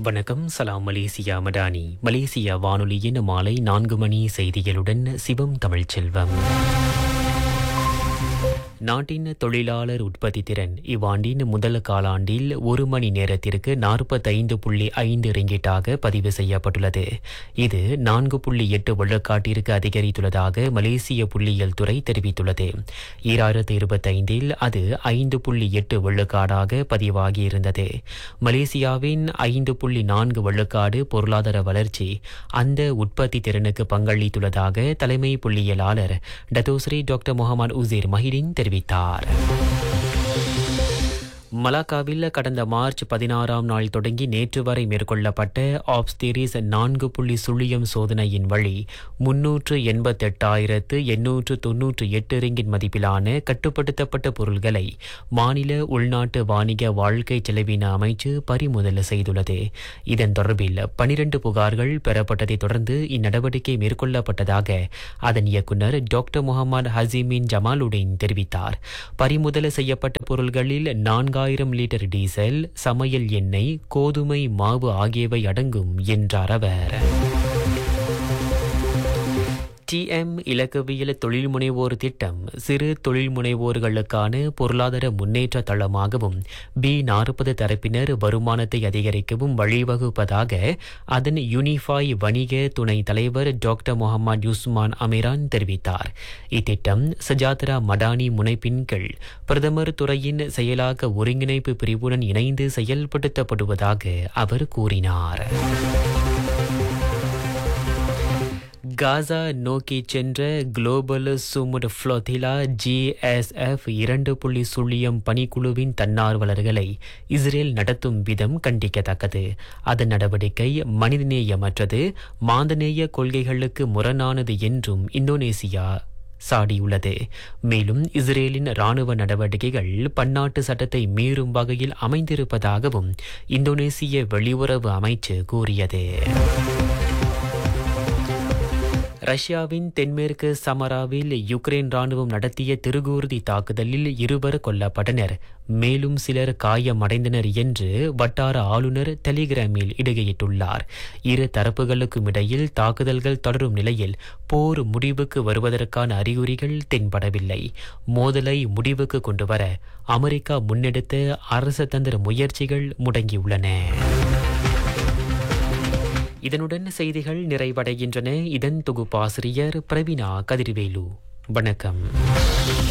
வணக்கம் சலாம் Malaysia Madani Malaysia வானொலியின் மாலை நான்கு மணி செய்திகளுடன் சிவம் தமிழ்ச்செல்வம் நாட்டின் தொழிலாளர் உற்பத்தி திறன் இவ்வாண்டின் முதல் காலாண்டில் ஒரு மணி நேரத்திற்கு நாற்பத்தைந்து புள்ளி ஐந்து ரிங்கிட்டாக பதிவு செய்யப்பட்டுள்ளது இது நான்கு புள்ளி எட்டு விழுக்காட்டிற்கு அதிகரித்துள்ளதாக மலேசிய புள்ளியியல் துறை தெரிவித்துள்ளது ஈராயிரத்து இருபத்தைந்தில் அது ஐந்து புள்ளி எட்டு விழுக்காடாக பதிவாகியிருந்தது மலேசியாவின் ஐந்து புள்ளி நான்கு விழுக்காடு பொருளாதார வளர்ச்சி அந்த உற்பத்தி திறனுக்கு பங்களித்துள்ளதாக தலைமை புள்ளியியலாளர் Datuk Seri doctor Mohamed Uzir Mahidin தெரிவித்தார் மலாக்காவில் கடந்த மார்ச் பதினாறாம் நாள் தொடங்கி நேற்று வரை மேற்கொள்ளப்பட்ட ஆப்ஸ்தீரிஸ் நான்கு புள்ளி சுழியம் சோதனையின் வழி முன்னூற்று எண்பத்தெட்டாயிரத்து எண்ணூற்று தொன்னூற்று எட்டு ரிங்கின் மதிப்பிலான கட்டுப்படுத்தப்பட்ட பொருள்களை மாநில உள்நாட்டு வாணிக வாழ்க்கை செலவின அமைச்சு பறிமுதல் செய்துள்ளது இதன் தொடர்பில் பனிரண்டு புகார்கள் பெறப்பட்டதைத் தொடர்ந்து இந்நடவடிக்கை மேற்கொள்ளப்பட்டதாக அதன் இயக்குநர் டாக்டர் முகமது ஹசீமின் ஜமாலுடீன் தெரிவித்தார் பறிமுதல் செய்யப்பட்ட பொருள்களில் நான்காயிரம் லிட்டர் டீசல் சமையல் எண்ணெய் கோதுமை மாவு ஆகியவை அடங்கும் என்றார் அவர் டிஎம் இலக்கவியல் தொழில் முனைவோர் திட்டம் சிறு தொழில் முனைவோர்களுக்கான பொருளாதார முன்னேற்ற தளமாகவும் பி நாற்பது தரப்பினர் வருமானத்தை அதிகரிக்கவும் வழிவகுப்பதாக அதன் யூனிஃபாய் வணிக துணை தலைவர் டாக்டர் முகமது யுஸ்மான் அமீரான் தெரிவித்தார் இத்திட்டம் சஜாத்ரா மடானி முனைப்பின் கீழ் பிரதமர் துறையின் செயலாக்க ஒருங்கிணைப்பு பிரிவுடன் இணைந்து செயல்படுத்தப்படுவதாக அவர் கூறினார் காசா நோக்கி சென்ற குளோபல் சுமுட் ஃப்ளோதிலா ஜிஎஸ்எஃப் இரண்டு புள்ளி சுழியம் பணிக்குழுவின் தன்னார்வலர்களை இஸ்ரேல் நடத்தும் விதம் கண்டிக்கத்தக்கது அதன் நடவடிக்கை மனிதநேயமற்றது மாந்தநேய கொள்கைகளுக்கு முரணானது என்றும் இந்தோனேசியா சாடியுள்ளது மேலும் இஸ்ரேலின் ராணுவ நடவடிக்கைகள் பன்னாட்டு சட்டத்தை மீறும் வகையில் அமைந்திருப்பதாகவும் இந்தோனேசிய வெளியுறவு அமைச்சு கூறியது ரஷ்யாவின் தென்மேற்கு சமராவில் யுக்ரைன் ராணுவம் நடத்திய திருகூர்தி தாக்குதலில் இருவர் கொல்லப்பட்டனர் மேலும் சிலர் காயமடைந்தனர் என்று வட்டார ஆளுநர் டெலிகிராமில் இடுகையிட்டுள்ளார் இரு தரப்புகளுக்கும் இடையில் தாக்குதல்கள் தொடரும் நிலையில் போர் முடிவுக்கு வருவதற்கான அறிகுறிகள் தென்படவில்லை மோதலை முடிவுக்கு கொண்டுவர அமெரிக்கா முன்னெடுத்த அரச தந்திர முயற்சிகள் முடங்கியுள்ளன இதனுடன் செய்திகள் நிறைவடைகின்றன இதன் தொகுப்பாசிரியர் பிரவீனா கதிர்வேலு வணக்கம்